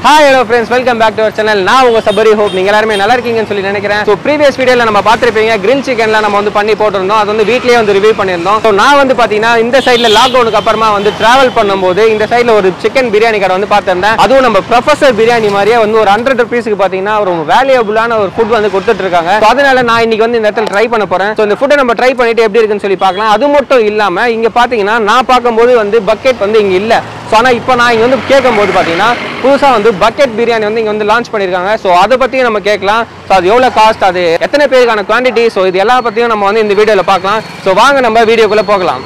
Hi hello friends welcome back to our channel நான் உங்க Sabari hope நீங்க எல்லாருமே நல்லா இருக்கீங்கன்னு சொல்லி நினைக்கிறேன் ஸோ ப்ரீவியஸ் வீடியோல நம்ம பார்த்துருப்பீங்க கிரில் சிக்கன்ல நம்ம வந்து பண்ணி போட்டிருந்தோம் அது வந்து வீட்லயே வந்து ரிவ்யூ பண்ணியிருந்தோம் ஸோ நான் வந்து பாத்தீங்கன்னா இந்த சைட்ல லாக்டவுனுக்கு அப்புறமா வந்து டிராவல் பண்ணும்போது இந்த சைட்ல ஒரு சிக்கன் பிரியாணி கடை வந்து பார்த்திருந்தேன் அதுவும் நம்ம ப்ரொஃபசர் பிரியாணி மாதிரியே வந்து ஒரு ஹண்ட்ரட் ருபீஸ்க்கு பாத்தீங்கன்னா ஒரு வேல்யூபிளான ஒரு ஃபுட் வந்து கொடுத்துட்டு இருக்காங்க So அதனால நான் இன்னைக்கு வந்து இந்த இடத்துல ட்ரை பண்ண போறேன் ஸோ இந்த ஃபுட்டை நம்ம ட்ரை பண்ணிட்டு எப்படி இருக்குன்னு சொல்லி பார்க்கலாம் அது மட்டும் இல்லாம இங்க பாத்தீங்கன்னா நான் பார்க்கும்போது வந்து பக்கெட் வந்து இங்க இல்ல ஸோ ஆனால் இப்போ நான் இங்கே வந்து கேட்கும்போது பார்த்தீங்கன்னா புதுசாக வந்து பக்கெட் பிரியாணி வந்து இங்கே வந்து லான்ச் பண்ணியிருக்காங்க ஸோ அதை பற்றியும் நம்ம கேட்கலாம் ஸோ அது எவ்வளோ காஸ்ட் அது எத்தனை பேருக்கான குவான்டிட்டி ஸோ இது எல்லா பற்றியும் நம்ம வந்து இந்த வீடியோவில் பார்க்கலாம் ஸோ வாங்க நம்ம வீடியோக்குள்ளே போகலாம்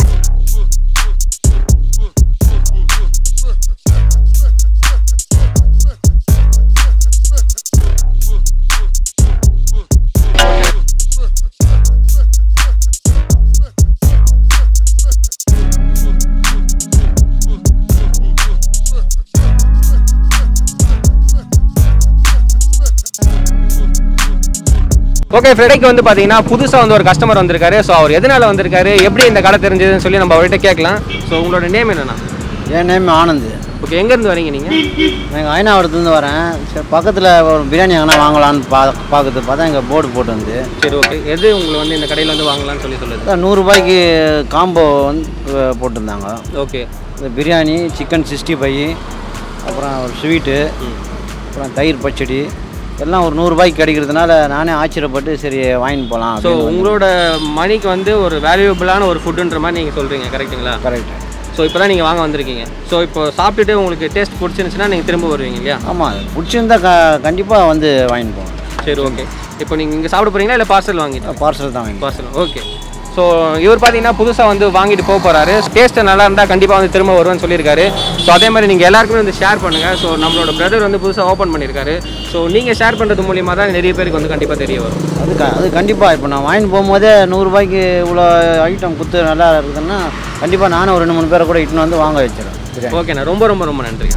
ஓகே ஃப்ரைடேக்கு வந்து பார்த்தீங்கன்னா புதுசாக வந்து ஒரு கஸ்டமர் வந்திருக்காரு ஸோ அவர் எதனால வந்திருக்காரு எப்படி இந்த கடை தெரிஞ்சதுன்னு சொல்லி நம்ம அவர்கிட்ட கேட்கலாம் ஸோ உங்களோட நேம் என்னன்னா என் நேம் ஆனந்த் ஓகே எங்கேருந்து வரீங்க நீங்கள் நான் ஐநாவரத்துலேருந்து வரேன் சரி பக்கத்தில் ஒரு பிரியாணி எங்கன்னா வாங்கலான்னு பா பார்க்குறது பார்த்தா எங்கள் போர்டு போட்டு வந்து சரி ஓகே எது உங்களை வந்து இந்த கடையில் வந்து வாங்கலாம்னு சொல்லி சொல்லுது அதான் நூறுரூபாய்க்கு காம்போ வந்து அஹ், போட்டிருந்தாங்க ஓகே இந்த பிரியாணி சிக்கன் சிக்ஸ்டி ஃபைவ் அப்புறம் ஒரு ஸ்வீட்டு அப்புறம் தயிர் பச்சடி எல்லாம் ஒரு நூறுரூபாய்க்கு கிடைக்கிறதுனால நானே ஆச்சரியப்பட்டு சரி வாங்கிட்டு போகலாம் ஸோ உங்களோட மணிக்கு வந்து ஒரு வேல்யூபிளான ஒரு ஃபுட்டுன்ற மாதிரி நீங்கள் சொல்கிறீங்க கரெக்ட்டுங்களா கரெக்ட் ஸோ இப்போ தான் நீங்கள் வாங்க வந்திருக்கீங்க ஸோ இப்போ சாப்பிட்டுட்டு உங்களுக்கு டேஸ்ட் பிடிச்சிருந்துச்சுன்னா நீங்கள் திரும்ப வருவீங்க இல்லையா ஆமாம் பிடிச்சிருந்தா க கண்டிப்பாக வந்து வாங்கிட்டு போகலாம் சரி ஓகே இப்போ நீங்கள் இங்கே சாப்பிட போகிறீங்களா இல்லை பார்சல் வாங்கிட்டு பார்சல் தான் வாங்கி பார்சல் ஓகே ஸோ இவர் பார்த்தீங்கன்னா புதுசாக வந்து வாங்கிட்டு போக போகிறாரு டேஸ்ட்டு நல்லா இருந்தால் கண்டிப்பாக வந்து திரும்ப வருவேன்னு சொல்லியிருக்காரு ஸோ அதே மாதிரி நீங்கள் எல்லாருக்குமே வந்து ஷேர் பண்ணுங்கள் ஸோ நம்மளோட பிரதர் வந்து புதுசாக ஓப்பன் பண்ணியிருக்காரு ஸோ நீங்கள் ஷேர் பண்ணுறது மூலியமாக தான் நிறைய பேருக்கு வந்து கண்டிப்பாக தெரிய வரும் அது க அது கண்டிப்பாக இப்போ நான் வாங்கிட்டு போகும்போதே நூறுரூபாய்க்கு இவ்வளோ ஐட்டம் குத்து நல்லா இருக்குதுன்னா கண்டிப்பாக நானும் ஒரு ரெண்டு மூணு பேரை கூட இட்டுன்னு வந்து வாங்க வச்சிடுறேன் பிரியாணி ஓகேண்ணா ரொம்ப ரொம்ப ரொம்ப நன்றி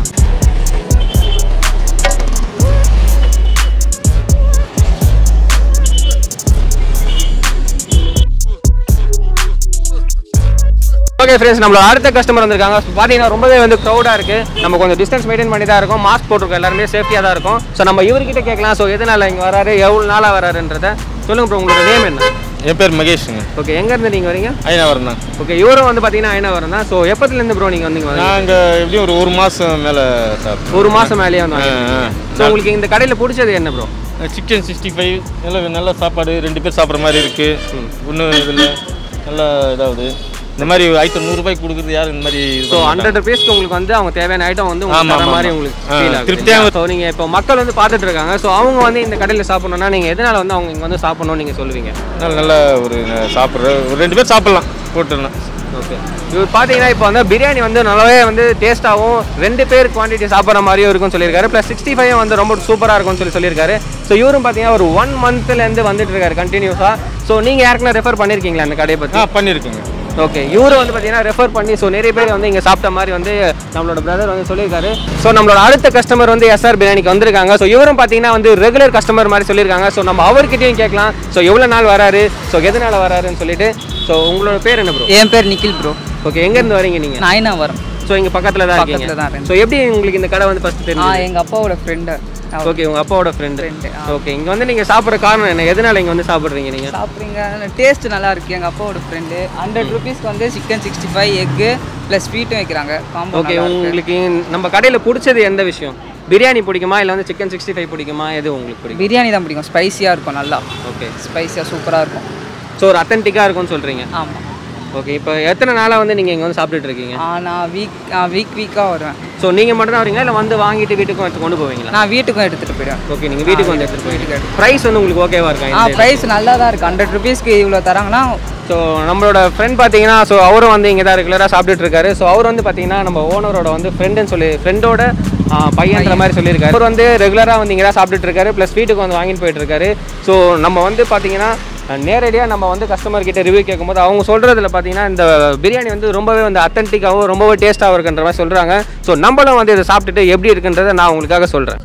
ஓகே ஃப்ரெண்ட்ஸ் நம்மளோட அடுத்த கஸ்டமர் வந்திருக்காங்க ஸோ பார்த்தீங்கன்னா ரொம்பவே வந்து க்ரௌடாக இருக்குது நம்ம கொஞ்சம் டிஸ்டன்ஸ் மெயின்டைன் பண்ணி தான் இருக்கும் மாஸ்க் போட்டிருக்கோம் எல்லாருமே சேஃப்டியாக தான் இருக்கும் ஸோ நம்ம இவர்கிட்ட கேட்கலாம் ஸோ எதனால இங்கே வராரு எவ்வளோ நாளாக வராருன்றத சொல்லுங்க ப்ரோ உங்களோட நேம் என்ன என் பேர் மகேஷுங்க ஓகே எங்கேருந்து நீங்கள் வரீங்க ஐநாவரம் தான் ஓகே இவரும் வந்து பார்த்தீங்கன்னா ஐநா தான் ஸோ எப்பத்துலேருந்து ப்ரோ நீங்கள் வந்தீங்க வரீங்க? நாங்கள் எப்படியும் ஒரு ஒரு மாதம் மேலே சாப்பிட்டோம் ஒரு மாதம் மேலேயே வந்து ஸோ உங்களுக்கு இந்த கடையில் பிடிச்சது என்ன ப்ரோ சிக்கன் சிக்ஸ்டி ஃபைவ் நல்ல நல்ல சாப்பாடு ரெண்டு பேர் சாப்பிட்ற மாதிரி இருக்குது ஒன்றும் இதில் நல்லா இதாகுது இந்த மாதிரி ஐட்டம் நூறுரூபாய்க்கு கொடுக்குறது யாரும் இந்த மாதிரி இது ஸோ பண்ண ஹண்ட்ரட் ருபீஸ்க்கு உங்களுக்கு வந்து அவங்க தேவையான ஐட்டம் வந்து உங்களுக்கு ஆமா, தர ஆமா, மாதிரி ஆமா. உங்களுக்கு ஆ, ஃபீல் ஆகுது திருப்தியா- ஸோ நீங்கள் இப்போ மக்கள் வந்து பார்த்துட்டு இருக்காங்க ஸோ அவங்க வந்து இந்த கடையில் சாப்பிடணும்னா நீங்கள் எதனால வந்து அவங்க இங்கே வந்து சாப்பிடணும்னு நீங்கள் சொல்லுவீங்க நல்ல நல்ல ஒரு சாப்பிட்ற ஒரு ரெண்டு பேர் சாப்பிட்லாம் போட்டுடலாம் ஓகே இவர் பார்த்தீங்கன்னா இப்போ வந்து பிரியாணி வந்து நல்லாவே வந்து டேஸ்ட்டாகவும் ரெண்டு பேர் குவான்டிட்டி சாப்பிட்ற மாதிரியும் இருக்கும்னு சொல்லியிருக்காரு ப்ளஸ் சிக்ஸ்டி ஃபைவ் வந்து ரொம்ப சூப்பராக இருக்கும்னு சொல்லி சொல்லியிருக்காரு ஸோ இவரும் பார்த்தீங்கன்னா ஒரு ஒன் மந்த்லேருந்து வந்துட்டு இருக்காரு கண்டினியூஸாக ஸோ நீங்கள் யாருக்குன்னா ரெஃபர் பண்ணியிருக்கீங்களா அந்த கடையை பற்றி ஆ பண்ணியிருக்குங்க ஓகே இவரு வந்து பார்த்தீங்கன்னா ரெஃபர் பண்ணி ஸோ நிறைய பேர் வந்து இங்கே சாப்பிட்ட மாதிரி வந்து நம்மளோட பிரதர் வந்து சொல்லியிருக்காரு ஸோ நம்மளோட அடுத்த கஸ்டமர் வந்து எஸ்ஆர் பிரியாணிக்கு வந்திருக்காங்க ஸோ இவரும் பார்த்தீங்கன்னா வந்து ரெகுலர் கஸ்டமர் மாதிரி சொல்லியிருக்காங்க ஸோ நம்ம அவர்கிட்டயும் கேட்கலாம் ஸோ எவ்வளோ நாள் வராரு ஸோ எதனால வராருன்னு சொல்லிட்டு ஸோ உங்களோட பேர் என்ன ப்ரோ என் பேர் நிக்கில் ப்ரோ ஓகே எங்கேருந்து வரீங்க நீங்கள் நான் ஐநா வரேன் ஸோ இங்கே பக்கத்தில் தான் பக்கத்துல இருக்கீங்க தான் இருக்கேன். ஸோ எப்படி உங்களுக்கு இந்த கடை வந்து ஃபஸ்ட்டு ஆ தெரியும் எங்கள் அப்பாவோட ஃப்ரெண்டு ஓகே உங்கள் அப்பாவோட ஃப்ரெண்டு Friend, ஆ. ஓகே இங்கே வந்து நீங்கள் சாப்பிட்ற காரணம் என்ன எதனால இங்கே வந்து சாப்பிட்றீங்க நீங்கள் சாப்பிட்றீங்க டேஸ்ட் நல்லா இருக்கு எங்கள் அப்பாவோட ஃப்ரெண்டு ஹண்ட்ரட் ருபீஸ்க்கு வந்து சிக்கன் சிக்ஸ்டி ஃபைவ் எக்கு ப்ளஸ் ஸ்வீட்டும் வைக்கிறாங்க காம்போ ஓகே உங்களுக்கு நம்ம கடையில் பிடிச்சது எந்த விஷயம் பிரியாணி பிடிக்குமா இல்லை வந்து சிக்கன் சிக்ஸ்டி ஃபைவ் பிடிக்குமா எது உங்களுக்கு பிடிக்கும் பிரியாணி தான் பிடிக்கும் ஸ்பைசியாக இருக்கும் நல்லா ஓகே ஸ்பைசியாக சூப்பராக இருக்கும் ஸோ ஒரு அத்தன்டிக்காக இருக்கும்னு சொல்கிறீங்க ஆமாம் ஓகே இப்போ எத்தனை நாளாக வந்து நீங்கள் இங்கே வந்து சாப்பிட்டுட்டு இருக்கீங்க நான் வீக் வீக் வீக்காக வருவேன் ஸோ நீங்கள் மட்டும் தான் வரீங்களா இல்லை வந்து வாங்கிட்டு வீட்டுக்கும் எடுத்து கொண்டு போவீங்களா நான் வீட்டுக்கும் எடுத்துகிட்டு போயிடுவேன் ஓகே நீங்கள் வீட்டுக்கு வந்து எடுத்துகிட்டு போவீங்க வீட்டுக்கு ப்ரைஸ் வந்து உங்களுக்கு ஓகேவா இருக்கா ஆ இந்த ப்ரைஸ் நல்லா தான் இருக்குது ஹண்ட்ரட் ருபீஸ்க்கு இவ்வளோ தராங்கன்னா ஸோ நம்மளோட ஃப்ரெண்ட் பார்த்தீங்கன்னா ஸோ அவரும் வந்து இங்கே தான் ரெகுலராக சாப்பிட்டுட்டு இருக்காரு ஸோ அவர் வந்து பார்த்தீங்கன்னா நம்ம ஓனரோட வந்து ஃப்ரெண்டுன்னு சொல்லி ஃப்ரெண்டோட பையன்ற மாதிரி சொல்லியிருக்காரு அவர் வந்து ரெகுலராக வந்து இங்கே தான் சாப்பிட்டுட்டு இருக்காரு ப்ளஸ் வீட்டுக்கு வந்து வாங்கிட்டு போயிட்டு இருக்காரு ஸோ நம்ம வந்து பார்த்தீங்கன்னா நேரடியாக நம்ம வந்து கஸ்டமர் கிட்ட ரிவ்யூ கேட்கும்போது அவங்க சொல்கிறதுல பார்த்தீங்கன்னா இந்த பிரியாணி வந்து ரொம்பவே வந்து அத்தன்டிக்காகவும் ரொம்பவே டேஸ்ட்டாகவும் இருக்குன்ற மாதிரி சொல்கிறாங்க ஸோ நம்மளும் வந்து இதை சாப்பிட்டுட்டு எப்படி இருக்குன்றதை நான் உங்களுக்காக சொல்கிறேன்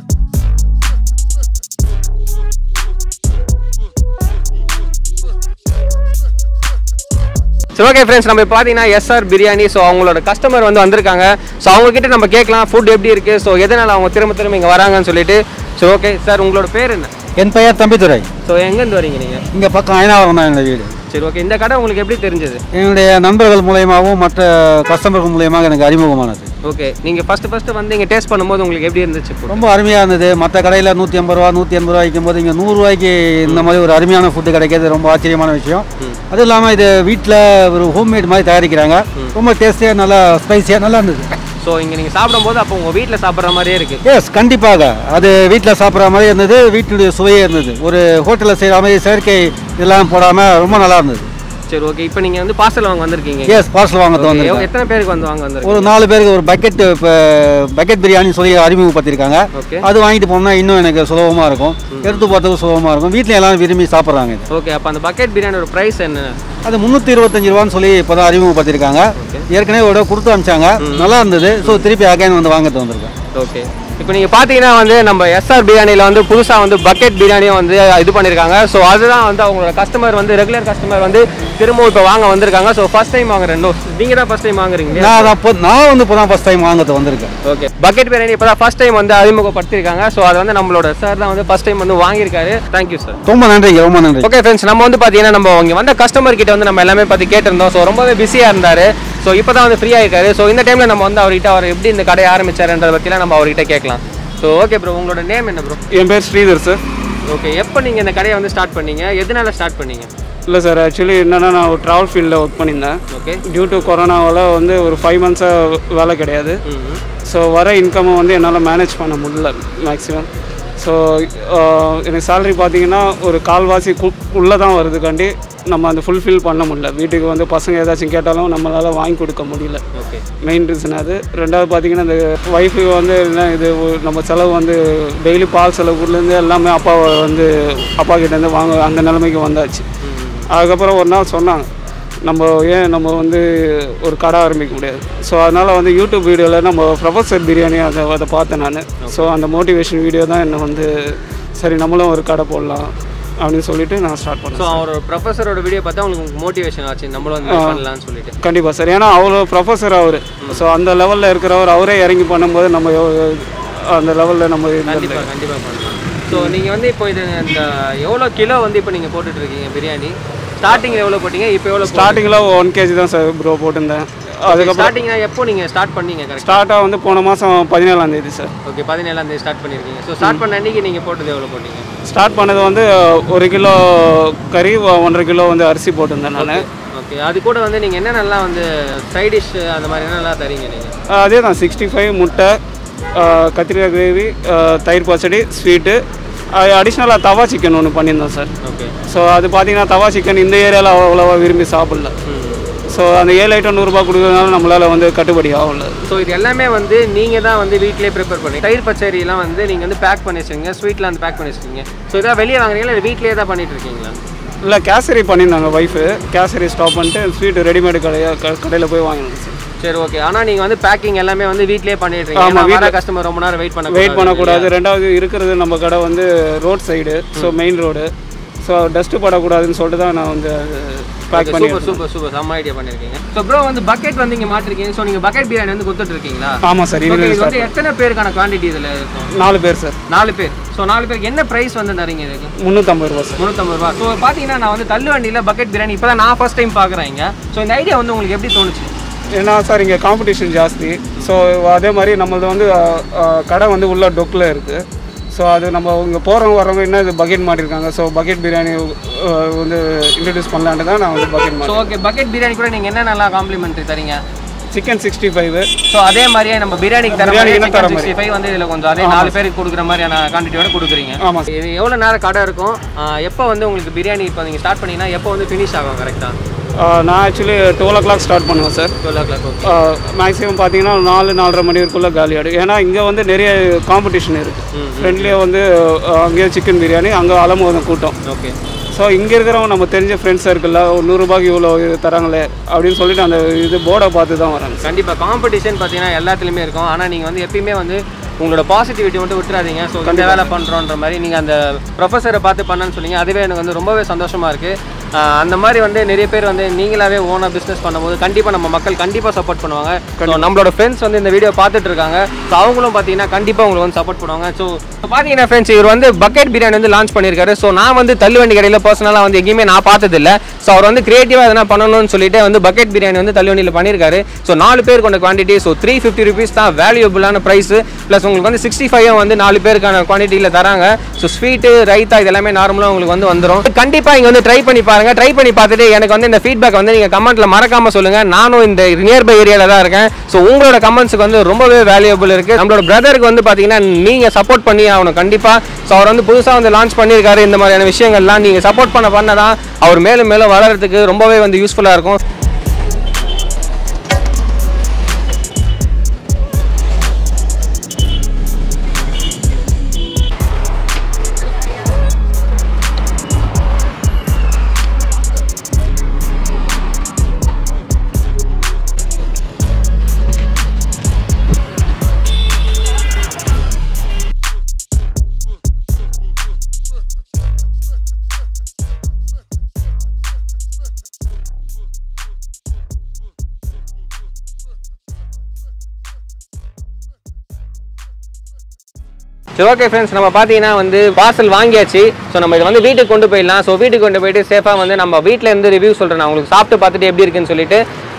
ஸோ ஸோ ஓகே ஃப்ரெண்ட்ஸ் நம்ம இப்போ பார்த்தீங்கன்னா எஸ்ஆர் பிரியாணி ஸோ அவங்களோட கஸ்டமர் வந்து வந்திருக்காங்க ஸோ அவங்ககிட்ட நம்ம கேட்கலாம் ஃபுட் எப்படி இருக்குது ஸோ எதனால் அவங்க திரும்ப திரும்ப இங்கே வராங்கன்னு சொல்லிட்டு ஸோ ஓகே சார் உங்களோட பேர் என்ன என் பெயர் தம்பித்துறை ஸோ எங்கேருந்து வரீங்க நீங்கள் இங்கே பக்கம் அயனாவரம் தான் என்னோட வீடு சரி ஓகே இந்த கடை உங்களுக்கு எப்படி தெரிஞ்சது என்னுடைய நண்பர்கள் மூலயமாவும் மற்ற கஸ்டமர்கள் மூலயமாக எனக்கு அறிமுகமானது ஓகே நீங்கள் ஃபஸ்ட்டு ஃபஸ்ட்டு வந்து இங்கே டேஸ்ட் பண்ணும்போது உங்களுக்கு எப்படி இருந்துச்சு food? ரொம்ப அருமையாக இருந்தது மற்ற கடையில் நூற்றி ஐம்பது ரூபா நூற்றி எண்பது ரூபா விற்கும் போது இங்கே நூறுரூவாய்க்கு இந்த மாதிரி ஒரு அருமையான ஃபுட்டு கிடைக்கிறது ரொம்ப ஆச்சரியமான விஷயம் அதுவும் இல்லாமல் இது வீட்டில் ஒரு ஹோம்மேட் மாதிரி தயாரிக்கிறாங்க ரொம்ப டேஸ்டியாக நல்லா ஸ்பைஸியாக நல்லா இருந்தது ஸோ இங்கே நீங்கள் சாப்பிடும்போது அப்போ உங்கள் வீட்டில் சாப்பிட்ற மாதிரியே இருக்குது எஸ் கண்டிப்பாக அது வீட்டில் சாப்பிட்ற மாதிரி இருந்தது வீட்டுடைய சுவையே இருந்தது ஒரு ஹோட்டலில் செய்கிற மாதிரி செயற்கை இதெல்லாம் போடாமல் ரொம்ப நல்லா இருந்தது சரி ஓகே இப்போ நீங்கள் வந்து பார்சல் வாங்க வந்திருக்கீங்க எஸ் பார்சல் வாங்க Okay, வந்து எத்தனை பேருக்கு வந்து வாங்க வந்திருக்கீங்க ஒரு நாலு பேருக்கு ஒரு பக்கெட் இப்போ பக்கெட் பிரியாணி சொல்லி அறிமுகப்படுத்தியிருக்காங்க ஓகே அது வாங்கிட்டு போனோம்னா இன்னும் எனக்கு சுலபமாக இருக்கும் எடுத்து போகிறதுக்கு சுலபமாக இருக்கும் வீட்டில் எல்லாரும் விரும்பி சாப்பிட்றாங்க இது ஓகே அப்போ அந்த பக்கெட் பிரியாணியோட ப்ரைஸ் என்ன அது முந்நூற்றி இருபத்தஞ்சு ரூபான்னு சொல்லி இப்போ தான் அறிமுகப்படுத்தியிருக்காங்க ஏற்கனவே ஒரு கொடுத்து அனுப்பிச்சாங்க நல்லா இருந்தது ஸோ திருப்பி அகைன் வந்து வாங்கிட்டு வந்திருக்கேன் ஓகே இப்போ நீங்கள் பார்த்தீங்கன்னா வந்து நம்ம எஸ்ஆர் பிரியாணியில் வந்து புதுசாக வந்து பக்கெட் பிரியாணியும் வந்து இது பண்ணியிருக்காங்க ஸோ அதுதான் வந்து அவங்களோட கஸ்டமர் வந்து ரெகுலர் கஸ்டமர் வந்து திரும்ப இப்போ வாங்க வந்திருக்காங்க ஸோ ஃபர்ஸ்ட் டைம் வாங்குறேன் நோ நீங்கள் தான் ஃபர்ஸ்ட் டைம் வாங்குறீங்க நான் அதான் இப்போ நான் வந்து இப்போ தான் ஃபஸ்ட் டைம் வாங்கிறது வந்திருக்கேன் ஓகே பக்கெட் பிரியாணி இப்போ தான் ஃபர்ஸ்ட் டைம் வந்து அறிமுகப்படுத்திருக்காங்க ஸோ அது வந்து நம்மளோட சார் தான் வந்து ஃபர்ஸ்ட் டைம் வந்து வாங்கியிருக்காரு தேங்க்யூ சார் ரொம்ப நன்றிங்க ரொம்ப நன்றி ஓகே ஃப்ரெண்ட்ஸ் நம்ம வந்து பார்த்தீங்கன்னா நம்ம இங்கே வந்த கஸ்டமர் கிட்ட வந்து நம்ம எல்லாமே பற்றி கேட்டிருந்தோம் ஸோ ரொம்பவே பிஸியாக இருந்தார் ஸோ இப்போ தான் வந்து ஃப்ரீயாக இருக்காரு ஸோ இந்த டைமில் நம்ம வந்து அவர்கிட்ட அவர் எப்படி இந்த கடையை ஆரம்பிச்சாருன்றத பற்றிலாம் நம்ம அவர்கிட்ட கேட்கலாம் ஸோ ஓகே ப்ரோ உங்களோட நேம் என்ன ப்ரோ என் பேர் ஸ்ரீதர் சார் ஓகே எப்போ நீங்கள் இந்த கடையை வந்து ஸ்டார்ட் பண்ணீங்க எதனால ஸ்டார்ட் பண்ணீங்க இல்லை சார் ஆக்சுவலி என்னென்னா நான் ஒரு ட்ராவல் ஃபீல்டில் ஒர்க் பண்ணியிருந்தேன் ஓகே டியூ டு கொரோனாவால் வந்து ஒரு ஃபைவ் மந்த்ஸாக வேலை கிடையாது ம் ஸோ வர இன்கம்மை வந்து என்னால் மேனேஜ் பண்ண முடியல மேக்ஸிமம் ஸோ எனக்கு சேலரி பார்த்தீங்கன்னா ஒரு கால்வாசி கு- உள்ளே தான் வருதுக்காண்டி நம்ம அந்த ஃபுல்ஃபில் பண்ண முடியல வீட்டுக்கு வந்து பசங்க ஏதாச்சும் கேட்டாலும் நம்மளால் வாங்கி கொடுக்க முடியல ஓகே மெயின் ரீசன் அது ரெண்டாவது பார்த்தீங்கன்னா இந்த ஒய்ஃபு வந்து என்ன இது ஒரு- நம்ம செலவு வந்து டெய்லி பால் செலவுலேருந்து எல்லாமே அப்பாவை வந்து அப்பா கிட்டேருந்து வாங்க அந்த நிலைமைக்கு வந்தாச்சு அதுக்கப்புறம் ஒரு நாள் சொன்னாங்க நம்ம ஏன் நம்ம வந்து ஒரு கடை ஆரம்பிக்க முடியாது ஸோ அதனால் வந்து யூடியூப் வீடியோவில் நம்ம ப்ரொஃபஸர் பிரியாணி அதை அதை பார்த்தேன் நான் ஸோ அந்த மோட்டிவேஷன் வீடியோ தான் என்னை வந்து சரி நம்மளும் ஒரு கடை போடலாம் அப்படின்னு சொல்லிட்டு நான் ஸ்டார்ட் ஸோ பண்ணேன் அவரோட ப்ரொஃபஸரோட வீடியோ பார்த்தா உங்களுக்கு மோட்டிவேஷன் ஆச்சு நம்மளும் வந்து இது பண்ணலாம்னு சொல்லிட்டு கண்டிப்பாக சார் ஏன்னா அவ்வளோ ப்ரொஃபஸர் அவர் ஸோ அந்த லெவலில் இருக்கிறவர் அவரே இறங்கி பண்ணும்போது நம்ம எவ்வ- அந்த லெவலில் நம்ம இருந்தது கண்டிப்பாக கண்டிப்பாக பண்ணலாம் ஸோ நீங்கள் வந்து இப்போ இது இந்த எவ்வளோ கிலோ வந்து இப்போ நீங்கள் போட்டுட்டு இருக்கீங்க பிரியாணி ஸ்டார்டிங் எவ்வளோ போட்டீங்க இப்போ எவ்வளோ ஸ்டார்டிங்கில் ஒன் கேஜி தான் சார் ப்ரோ போட்டிருந்தேன் அதுக்கப்புறம் ஸ்டார்டிங்னா எப்போ நீங்கள் ஸ்டார்ட் பண்ணீங்க கரெக்ட் ஸ்டார்ட்டாக வந்து போன மாதம் பதினேழாம் தேதி சார் ஓகே பதினேழாம் தேதி ஸ்டார்ட் பண்ணியிருக்கீங்க ஸோ ஸ்டார்ட் பண்ண அன்னைக்கு நீங்கள் போட்டது எவ்வளோ போட்டீங்க ஸ்டார்ட் பண்ணது வந்து ஒரு கிலோ கறி ஒ- ஒன்றரை கிலோ வந்து அரிசி போட்டிருந்தேன் நான் ஓகே அது கூட வந்து நீங்கள் என்னென்னலாம் வந்து சைட் டிஷ் அந்த மாதிரி என்னென்னலாம் தரீங்க நீங்கள் அதே தான் சிக்ஸ்டி ஃபைவ் முட்டை அஹ், கத்திரிக்காய் கிரேவி தயிர் பச்சடி ஸ்வீட்டு அடிஷ்னலாக தவா சிக்கன் ஒன்று பண்ணியிருந்தோம் சார் ஓகே ஸோ அது பார்த்தீங்கன்னா தவா சிக்கன் இந்த ஏரியாவில் அவ்வளோவா விரும்பி சாப்பிடல ஸோ அந்த ஏழு ஐட்டம் நூறுரூபா கொடுக்கறதுனால நம்மளால் வந்து கட்டுப்படி ஆகல ஸோ இது எல்லாமே வந்து நீங்கள் தான் வந்து வீட்டிலே ப்ரிப்பேர் பண்ணி தயிர் பச்சரிலாம் வந்து நீங்கள் வந்து பேக் பண்ணி வச்சுருங்க ஸ்வீட்லாம் வந்து பேக் பண்ணி வச்சுருக்கீங்க ஸோ இதெல்லாம் வெளியே வாங்குறீங்களா இல்லை வீட்டிலே தான் பண்ணிட்டு இருக்கீங்களா இல்லை கேசரி பண்ணியிருந்தாங்க ஒய்ஃபு கேசரி ஸ்டாப் பண்ணிட்டு ஸ்வீட்டு ரெடிமேடு கடையை க கடையில் போய் வாங்கினோம் சார் சரி ஓகே ஆனால் நீங்கள் வந்து பேக்கிங் எல்லாமே வந்து வீட்டிலே பண்ணிட்டு ஆமா, இருக்கீங்க வர வீட்ல- கஸ்டமர் ரொம்ப நேரம் வெயிட் பண்ண வெயிட் பண்ணக்கூடாது ரெண்டாவது இருக்கிறது நம்ம கடை வந்து road side so main road so dust படக்கூடாதுன்னு சொல்லிட்டு தான் நான் வந்து பேக் பண்ணி சூப்பர் சூப்பர் சூப்பர் செம்ம ஐடியா பண்ணிருக்கீங்க ஸோ ப்ரோ வந்து பக்கெட் வந்து இங்கே மாட்டிருக்கீங்க ஸோ நீங்கள் பக்கெட் பிரியாணி வந்து கொடுத்துட்டு இருக்கீங்களா ஆமாம் சார் Okay, இனிமேல் இது வந்து start எத்தனை பேருக்கான குவான்டிட்டி இதில் இருக்கும் நாலு பேர் சார் நாலு பேர் ஸோ நாலு பேருக்கு என்ன ப்ரைஸ் வந்து தரீங்க இதுக்கு முந்நூற்றம்பது ரூபா சார் முந்நூற்றம்பது ரூபா ஸோ பார்த்தீங்கன்னா நான் வந்து தள்ளு வண்டியில் பக்கெட் பிரியாணி இப்போ தான் நான் ஃபர்ஸ்ட் டைம் பார்க்குறேங்க ஸோ இந்த ஐடியா வந்து உங்களுக்கு எப்படி தோணுச்சு ஏன்னா சார் இங்கே காம்படிஷன் ஜாஸ்தி ஸோ அதே மாதிரி நம்மளது வந்து அஹ், அஹ், கடை வந்து உள்ள டொக்கில் இருக்குது ஸோ அது நம்ம இங்கே போகிறவங்க வரவங்க என்ன இது பக்கெட் மாட்டிருக்காங்க ஸோ பக்கெட் பிரியாணி அஹ், வந்து இன்ட்ரடியூஸ் பண்ணலான்ட்டு தான் நான் வந்து பக்கெட் ஸோ மாட்டேன் ஓகே பக்கெட் பிரியாணி கூட நீங்கள் என்ன நல்லா காம்ப்ளிமெண்ட்ரி தரீங்க சிக்கன் சிக்ஸ்டி ஃபைவ் ஸோ அதே மாதிரியே நம்ம பிரியாணிக்கு தர பிரியாணிக்கு மாதிரி தர சிக்ஸ்டி ஃபைவ் வந்து இதில் கொஞ்சம் அதே நாலு பேருக்கு கொடுக்குற மாதிரியான குவான்டிட்டியோட கொடுக்குறீங்க ஆமாம் இது எவ்வளோ நேரம் கடை இருக்கும் ஆஹ் எப்போ வந்து உங்களுக்கு பிரியாணி இப்போ நீங்கள் ஸ்டார்ட் பண்ணீங்கன்னா எப்போ வந்து ஃபினிஷ் ஆகும் கரெக்டாக நான் actually twelve o'clock start பண்ணுவேன் sir twelve o'clock okay maximum பார்த்தீங்கன்னா நாலு நாலரை மணி வரைக்குள்ள காலி ஆகிடும் ஏன்னா இங்கே வந்து நிறைய காம்படிஷன் இருக்குது ஃப்ரெண்ட்லியே வந்து அஹ், அங்கேயே சிக்கன் பிரியாணி அங்கே அலமோதம் கூட்டம் ஓகே ஸோ இங்கே இருக்கிறவங்க நம்ம தெரிஞ்ச ஃப்ரெண்ட்ஸ் சர்க்கிளில் ஒரு நூறுரூபாய்க்கு இவ்வளோ இது தராங்களே அப்படின்னு சொல்லிட்டு அந்த இது போர்டை பார்த்து தான் வராங்க கண்டிப்பாக காம்படிஷன் பார்த்தீங்கன்னா எல்லாத்துலேயுமே இருக்கும் ஆனால் நீங்கள் வந்து எப்பயுமே வந்து உங்களோட பாசிட்டிவிட்டி மட்டும் விட்டுறாதீங்க ஸோ இந்த வேலை பண்ணுறோன்ற மாதிரி நீங்கள் அந்த ப்ரொஃபஸரை பார்த்து பண்ணன்னு சொன்னீங்க அதுவே எனக்கு வந்து ரொம்பவே சந்தோஷமாக இருக்குது ஆஹ் அந்த மாதிரி வந்து நிறைய பேர் வந்து நீங்களாவே ஓனாக பிஸ்னஸ் பண்ணும்போது கண்டிப்பாக நம்ம மக்கள் கண்டிப்பாக சப்போர்ட் பண்ணுவாங்க So, நம்மளோட ஃப்ரெண்ட்ஸ் வந்து இந்த வீடியோ பார்த்துட்டு இருக்காங்க ஸோ அவங்களும் பார்த்தீங்கன்னா கண்டிப்பாக உங்களுக்கு வந்து சப்போர்ட் பண்ணுவாங்க ஸோ பார்த்தீங்கன்னா ஃப்ரெண்ட்ஸ் இவர் வந்து பக்கெட் பிரியாணி வந்து லான்ச் பண்ணியிருக்காரு ஸோ நான் வந்து தள்ளுவண்டி கடையில் பர்சனலாக வந்து எங்கேயுமே நான் பார்த்ததில்ல ஸோ அவர் வந்து கிரியேட்டிவாக எதனா பண்ணணும்னு சொல்லிட்டு வந்து பக்கெட் பிரியாணி வந்து தள்ளுவண்டியில் பண்ணியிருக்காரு ஸோ நாலு பேர் கொண்ட quantity so three fifty rupees தான் வேல்யூபிளான ப்ரைஸ் ப்ளஸ் உங்களுக்கு வந்து சிக்ஸ்டி ஃபைவ் வந்து நாலு பேருக்கான குவான்டிட்டியில் தராங்க ஸோ ஸ்வீட்டு ரைத்தா இது எல்லாமே நார்மலாக உங்களுக்கு வந்து வந்துடும் கண்டிப்பாக இங்கே வந்து ட்ரை பண்ணி பாருங்க ட்ரை பண்ணி பார்த்துட்டு எனக்கு வந்து இந்த ஃபீட்பேக் வந்து நீங்கள் கமெண்ட்டில் மறக்காம சொல்லுங்க நானும் இந்த நியர்பை ஏரியாவில் தான் இருக்கேன் ஸோ உங்களோட கமெண்ட்ஸுக்கு வந்து ரொம்பவே வேல்யூபிள் இருக்குது நம்மளோட பிரதருக்கு வந்து பார்த்தீங்கன்னா நீங்கள் சப்போர்ட் பண்ணி ஆகணும் கண்டிப்பாக ஸோ அவர் வந்து புதுசாக வந்து லான்ச் பண்ணியிருக்காரு இந்த மாதிரியான விஷயங்கள்லாம் நீங்கள் சப்போர்ட் பண்ண பண்ண தான் அவர் மேலும் மேலும் வளர்கிறதுக்கு ரொம்பவே வந்து யூஸ்ஃபுல்லாக இருக்கும் சரி ஓகே ஃப்ரெண்ட்ஸ் நம்ம பார்த்தீங்கன்னா வந்து பார்சல் வாங்கியாச்சு ஸோ நம்ம இதை வந்து வீட்டுக்கு கொண்டு போயிடலாம் ஸோ வீட்டுக்கு கொண்டு போயிட்டு சேஃபாக வந்து நம்ம வீட்டில் இருந்து ரிவ்யூ சொல்கிறேன் நான் உங்களுக்கு சாப்பிட்டு பார்த்துட்டு எப்படி இருக்குன்னு சொல்லிட்டு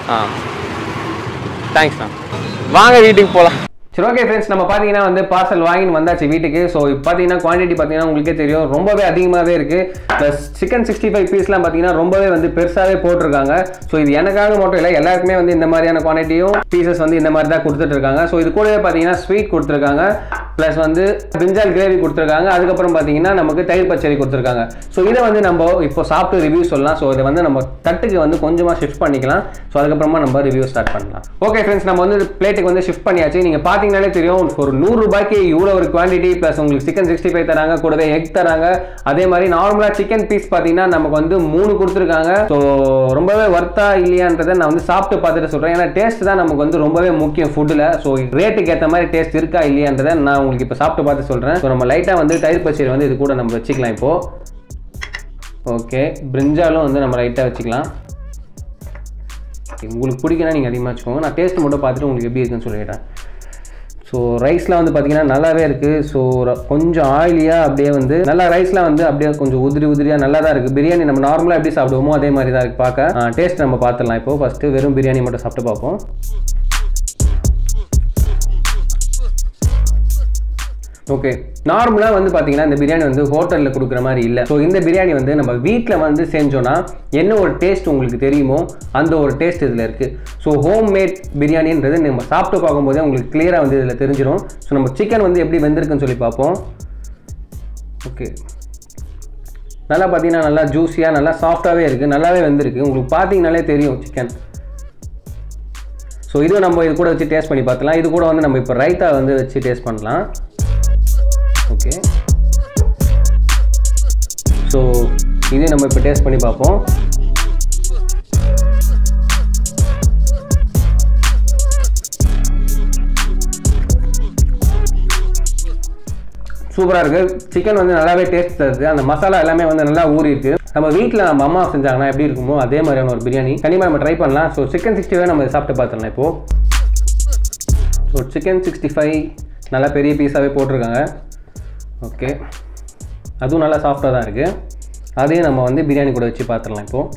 தேங்க்ஸ் தான் வாங்க வீட்டுக்கு போகலாம் சரி ஓகே ஃப்ரெண்ட்ஸ் நம்ம பார்த்தீங்கன்னா வந்து பார்சல் வாங்கின்னு வந்தாச்சு வீட்டுக்கு ஸோ இப்போ பார்த்தீங்கன்னா குவான்டிட்டி பார்த்தீங்கன்னா உங்களுக்கே தெரியும் ரொம்பவே அதிகமாகவே இருக்குது ப்ளஸ் சிக்கன் சிக்ஸ்டி ஃபைவ் பீஸ்லாம் பார்த்தீங்கன்னா ரொம்பவே வந்து பெருசாகவே போட்டிருக்காங்க ஸோ இது எனக்காக மட்டும் இல்லை எல்லாருக்குமே வந்து இந்த மாதிரியான குவான்டிட்டியும் பீசஸ் வந்து இந்த மாதிரி தான் கொடுத்துட்டு இருக்காங்க ஸோ இது கூடவே பார்த்தீங்கன்னா ஸ்வீட் கொடுத்துருக்காங்க ப்ளஸ் வந்து பிரிஞ்சால் கிரேவி கொடுத்துருக்காங்க அதுக்கப்புறம் பார்த்தீங்கன்னா நமக்கு தயிர் பச்சடி கொடுத்துருக்காங்க ஸோ இதை வந்து நம்ம இப்போ சாப்பிட்டு ரிவ்யூ சொல்லலாம் ஸோ இதை வந்து நம்ம தட்டுக்கு வந்து கொஞ்சமாக ஷிஃப்ட் பண்ணிக்கலாம் ஸோ அதுக்கப்புறமா நம்ம ரிவ்யூ ஸ்டார்ட் பண்ணலாம் ஓகே ஃப்ரெண்ட்ஸ் நம்ம வந்து பிளேட்டுக்கு வந்து ஷிஃப்ட் பண்ணியாச்சு நீங்கள் பார்த்தீங்கனாலே தெரியும் ஒரு நூறு ரூபாய்க்கு இவ்வளோ ஒரு குவான்டிட்டி ப்ளஸ் உங்களுக்கு சிக்கன் சிக்ஸ்டி ஃபைவ் தராங்க கூடவே எக் தராங்க அதே மாதிரி நார்மலாக சிக்கன் பீஸ் பார்த்தீங்கன்னா நமக்கு வந்து மூணு கொடுத்துருக்காங்க ஸோ ரொம்பவே ஒர்த்தா இல்லையான்றதை நான் வந்து சாப்பிட்டு பார்த்துட்டு சொல்கிறேன் ஏன்னா டேஸ்ட் தான் நமக்கு வந்து ரொம்பவே முக்கியம் ஃபுட்டில் ஸோ ரேட்டுக்கு ஏற்ற மாதிரி டேஸ்ட் இருக்கா இல்லையான்றதை நான் உங்களுக்கு இப்போ சாப்பிட்டு பார்த்து சொல்கிறேன் ஸோ நம்ம லைட்டாக வந்து தயிர் பச்சடி வந்து இது கூட நம்ம வச்சுக்கலாம் இப்போது ஓகே பிரிஞ்சாலும் வந்து நம்ம லைட்டாக வச்சுக்கலாம் உங்களுக்கு பிடிக்குன்னா நீங்கள் அதிகமாக வச்சுக்கோங்க நான் டேஸ்ட் மட்டும் பார்த்துட்டு உங்களுக்கு எப்படி இருக்குன்னு சொல்லிடுறேன் ஸோ ரைஸ்லாம் வந்து பார்த்தீங்கன்னா நல்லாவே இருக்குது ஸோ கொஞ்சம் ஆயிலியாக அப்படியே வந்து நல்லா ரைஸ்லாம் வந்து அப்படியே கொஞ்சம் உதிரி உதிரியாக நல்லா தான் இருக்குது பிரியாணி நம்ம நார்மலாக எப்படி சாப்பிடுவோமோ அதே மாதிரி தான் இருக்குது பார்க்க டேஸ்ட் நம்ம பார்த்துடலாம் இப்போ ஃபஸ்ட்டு வெறும் பிரியாணி மட்டும் சாப்பிட்டு பார்ப்போம் ஓகே நார்மலாக வந்து பார்த்தீங்கன்னா இந்த பிரியாணி வந்து ஹோட்டலில் கொடுக்குற மாதிரி இல்லை ஸோ இந்த பிரியாணி வந்து நம்ம வீட்டில் வந்து செஞ்சோன்னா என்ன ஒரு டேஸ்ட் உங்களுக்கு தெரியுமோ அந்த ஒரு டேஸ்ட் இதில் இருக்குது ஸோ ஹோம் மேட் பிரியாணின்றது நம்ம சாப்பிட்டு பார்க்கும்போதே உங்களுக்கு கிளியராக வந்து இதில் தெரிஞ்சிடும் ஸோ நம்ம சிக்கன் வந்து எப்படி வெந்திருக்குன்னு சொல்லி பார்ப்போம் ஓகே நல்லா பார்த்தீங்கன்னா நல்லா ஜூஸியாக நல்லா சாஃப்டாகவே இருக்குது நல்லாவே வெந்திருக்கு உங்களுக்கு பார்த்தீங்கனாலே தெரியும் சிக்கன் ஸோ இதுவும் நம்ம இது கூட வச்சு டேஸ்ட் பண்ணி பார்த்துலாம் இது கூட வந்து நம்ம இப்போ ரைத்தா வந்து வச்சு டேஸ்ட் பண்ணலாம் ஓகே ஸோ இதே நம்ம இப்போ டேஸ்ட் பண்ணி பார்ப்போம் சூப்பராக இருக்குது சிக்கன் வந்து நல்லாவே டேஸ்ட் தருது அந்த மசாலா எல்லாமே வந்து நல்லா ஊறி இருக்கு நம்ம வீட்டில் நம்ம அம்மா செஞ்சாங்கன்னா எப்படி இருக்குமோ அதே மாதிரியான ஒரு பிரியாணி கண்டிப்பாக நம்ம ட்ரை பண்ணலாம் ஸோ சிக்கன் சிக்ஸ்டி ஃபைவ் நம்ம சாப்பிட்டு பார்த்துடலாம் இப்போது ஸோ சிக்கன் சிக்ஸ்டி ஃபைவ் நல்லா பெரிய பீஸாகவே போட்டிருக்காங்க ஓகே அதுவும் நல்லா சாஃப்டாக தான் இருக்குது அதையும் நம்ம வந்து பிரியாணி கூட வச்சு பார்த்துடலாம் இப்போது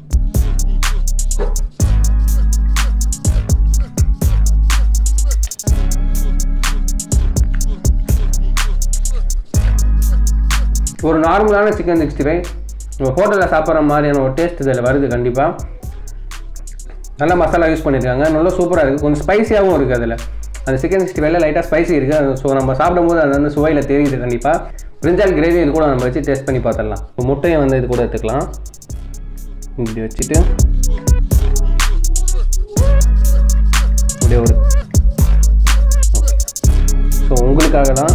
ஒரு நார்மலான சிக்கன் சிக்ஸ்டி ஃபைவ் நம்ம ஹோட்டலில் சாப்பிட்ற மாதிரியான ஒரு டேஸ்ட் இதில் வருது கண்டிப்பாக நல்ல மசாலா யூஸ் பண்ணியிருக்காங்க நல்லா சூப்பராக இருக்குது கொஞ்சம் ஸ்பைசியாகவும் இருக்குது அதில் அந்த சிக்கன் சிக்ஸ்டி ஃபைவ்ல லைட்டாக ஸ்பைசி இருக்குது ஸோ நம்ம சாப்பிடும்போது அது வந்து சுவையில் தெரியுது கண்டிப்பாக பிரிஞ்சால் கிரேவி இது கூட நம்ம வச்சு டேஸ்ட் பண்ணி பார்த்துடலாம் இப்போ முட்டையை வந்து இது கூட எடுத்துக்கலாம் இப்படி வச்சுட்டு அப்படியே ஒரு ஸோ உங்களுக்காக தான்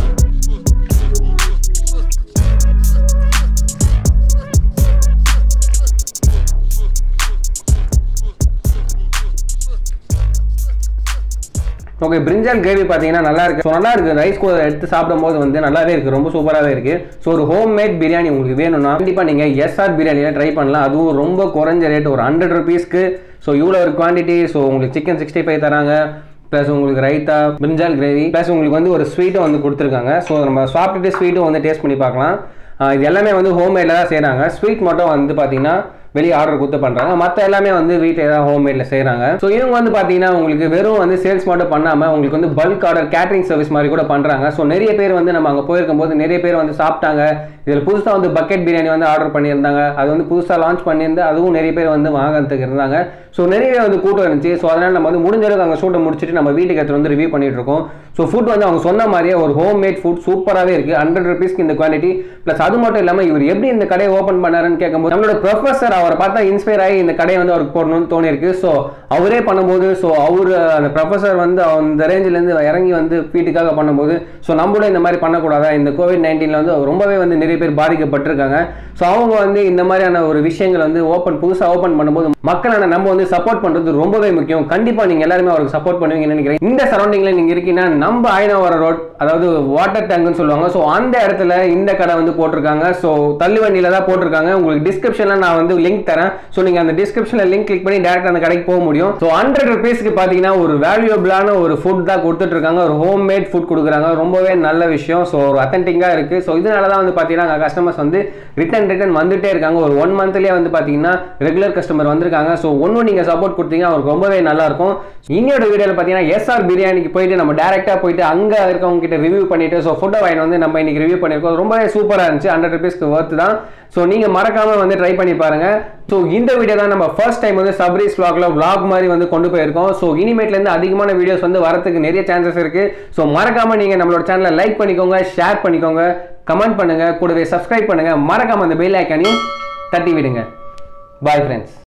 ஓகே பிரிஞ்சால் கிரேவி பார்த்தீங்கன்னா நல்லா இருக்கு ஸோ நல்லா இருக்கு ரைஸ் கூட எடுத்து சாப்பிடும்போது வந்து நல்லாவே இருக்கு ரொம்ப சூப்பராகவே இருக்கு ஸோ ஒரு ஹோம் மேட் பிரியாணி உங்களுக்கு வேணும்னா கண்டிப்பாக நீங்கள் எஸ்ஆர் பிரியாணியில் ட்ரை பண்ணலாம் அதுவும் ரொம்ப குறைஞ்ச ரேட் ஒரு ஹண்ட்ரட் ருபீஸ்க்கு ஸோ இவ்வளோ ஒரு குவான்டிட்டி ஸோ உங்களுக்கு சிக்கன் சிக்ஸ்டி ஃபைவ் தராங்க ப்ளஸ் உங்களுக்கு ரைத்தா பிரிஞ்சால் கிரேவி ப்ளஸ் உங்களுக்கு வந்து ஒரு ஸ்வீட்டும் வந்து கொடுத்துருக்காங்க ஸோ நம்ம சாப்பிட்டுட்டு ஸ்வீட்டும் வந்து டேஸ்ட் பண்ணி பார்க்கலாம் ஆஹ் இது எல்லாமே வந்து ஹோம்மேடில் தான் செய்கிறாங்க ஸ்வீட் மட்டும் வந்து பார்த்தீங்கன்னா வெளியே ஆர்டர் கொடுத்து பண்ணுறாங்க மற்ற எல்லாமே வந்து வீட்டில் தான் ஹோம்மேடில் செய்கிறாங்க ஸோ இவங்க வந்து பார்த்தீங்கன்னா உங்களுக்கு வெறும் வந்து சேல்ஸ் மட்டும் பண்ணாமல் உங்களுக்கு வந்து பல்க் ஆர்டர் கேட்டரிங் சர்வீஸ் மாதிரி கூட பண்ணுறாங்க ஸோ நிறைய பேர் வந்து நம்ம அங்கே போயிருக்கும் போது நிறைய பேர் வந்து சாப்பிட்டாங்க இதில் புதுசாக வந்து பக்கெட் பிரியாணி வந்து ஆர்டர் பண்ணியிருந்தாங்க அது வந்து புதுசாக லான்ச் பண்ணியிருந்து அதுவும் நிறைய பேர் வந்து வாங்குறதுக்கு இருந்தாங்க ஸோ நிறைய வந்து கூட்டம் இருந்துச்சு ஸோ அதனால் நம்ம வந்து முடிஞ்ச அளவுக்கு அங்கே ஷூட்டை முடிச்சுட்டு நம்ம வீட்டுக்கு எடுத்து வந்து ரிவ்யூ பண்ணிட்டு இருக்கோம் ஸோ ஃபுட் வந்து அவங்க சொன்ன மாதிரியே ஒரு ஹோம் மேட் ஃபுட் சூப்பராகவே இருக்குது ஹண்ட்ரட் ருபீஸ்க்கு இந்த குவாலிட்டி ப்ளஸ் அது மட்டும் இல்லாமல் இவர் எப்படி இந்த கடையை ஓப்பன் பண்ணாருன்னு கேட்கும்போது நம்மளோட ப்ரொஃபஸர் அவரை பார்த்தா இன்ஸ்பயர் ஆகி இந்த கடையை வந்து அவருக்கு போடணும்னு தோணியிருக்கு ஸோ அவரே பண்ணும்போது ஸோ அவர் அந்த ப்ரொஃபஸர் வந்து அந்த ரேஞ்சிலேருந்து இறங்கி வந்து வீட்டுக்காக பண்ணும்போது ஸோ நம்மளும் இந்த மாதிரி பண்ணக்கூடாதா இந்த கோவிட் நைன்டீனில் வந்து ரொம்பவே வந்து நிறைய பேர் பாதிக்கப்பட்டிருக்காங்க ஸோ அவங்க வந்து இந்த மாதிரியான ஒரு விஷயங்கள் வந்து ஓப்பன் புதுசாக ஓப்பன் பண்ணும்போது மக்களான நம்ம வந்து சப்போர்ட் பண்ணுறது ரொம்பவே முக்கியம் கண்டிப்பாக நீங்கள் எல்லாருமே அவருக்கு சப்போர்ட் பண்ணுவீங்கன்னு நினைக்கிறேன் இந்த சரௌண்டிங்கில் நீங்கள் இருக்கீங்கன்னா நம்ம ஐநாவர ரோட் அதாவது வாட்டர் டேங்க்னு சொல்லுவாங்க ஸோ அந்த இடத்துல இந்த கடை வந்து போட்டிருக்காங்க ஸோ தள்ளுவண்டியில் தான் போட்டிருக்காங்க உங்களுக்கு டிஸ்கிரிப்ஷனில் நான் வந்து லிங்க் தரேன் ஸோ நீங்கள் அந்த டிஸ்கிரிப்ஷனில் லிங்க் கிளிக் பண்ணி டேரக்ட் அந்த கடைக்கு போக முடியும் ஸோ ஹண்ட்ரட் ருபீஸ்க்கு பார்த்தீங்கன்னா ஒரு வேல்யூபிளான ஒரு ஃபுட் தான் கொடுத்துட்டு இருக்காங்க ஒரு ஹோம் மேட் ஃபுட் கொடுக்குறாங்க ரொம்பவே நல்ல விஷயம் ஸோ ஒரு அத்தன்டிக்காக இருக்குது ஸோ இதனால தான் வந்து பார்த்தீங்கன்னா கஸ்டமர்ஸ் வந்து ரிட்டன் ரிட்டன் வந்துட்டே இருக்காங்க ஒரு ஒன் மந்த்லேயே வந்து பார்த்தீங்கன்னா ரெகுலர் கஸ்டமர் வந்திருக்காங்க ஸோ ஒன்றும் நீங்கள் சப்போர்ட் கொடுத்தீங்க அவருக்கு ரொம்பவே நல்லா இருக்கும் இன்னொரு வீடியோவில் பார்த்தீங்கன்னா எஸ்ஆர் பிரியாணிக்கு போயிட்டு நம்ம டேரெக்டாக போயிட்டு அங்கே இருக்கவங்க கிட்ட ரிவ்யூ பண்ணிட்டு ஸோ ஃபுட்டை வாங்கி வந்து நம்ம இன்னைக்கு ரிவ்யூ பண்ணியிருக்கோம் ரொம்பவே சூப்பராக இருந்துச்சு ஹண்ட்ரட் ருபீஸ்க்கு ஒர்த்து தான் ஸோ நீங்கள் மறக்காமல் வந்து ட்ரை பண்ணி பாருங்க ஸோ இந்த வீடியோ தான் நம்ம ஃபர்ஸ்ட் டைம் வந்து சப்ரீஸ் vlogல vlog மாதிரி வந்து கொண்டு போயிருக்கோம் ஸோ இனிமேட்லேருந்து அதிகமான வீடியோஸ் வந்து வரதுக்கு நிறைய சான்சஸ் இருக்கு ஸோ மறக்காம நீங்கள் நம்மளோட சேனலை லைக் பண்ணிக்கோங்க ஷேர் பண்ணிக்கோங்க கமெண்ட் பண்ணுங்க கூடவே சப்ஸ்கிரைப் பண்ணுங்க மறக்காம அந்த பெல் ஐக்கானையும் தட்டி விடுங்க பாய் ஃப்ரெண்ட்ஸ்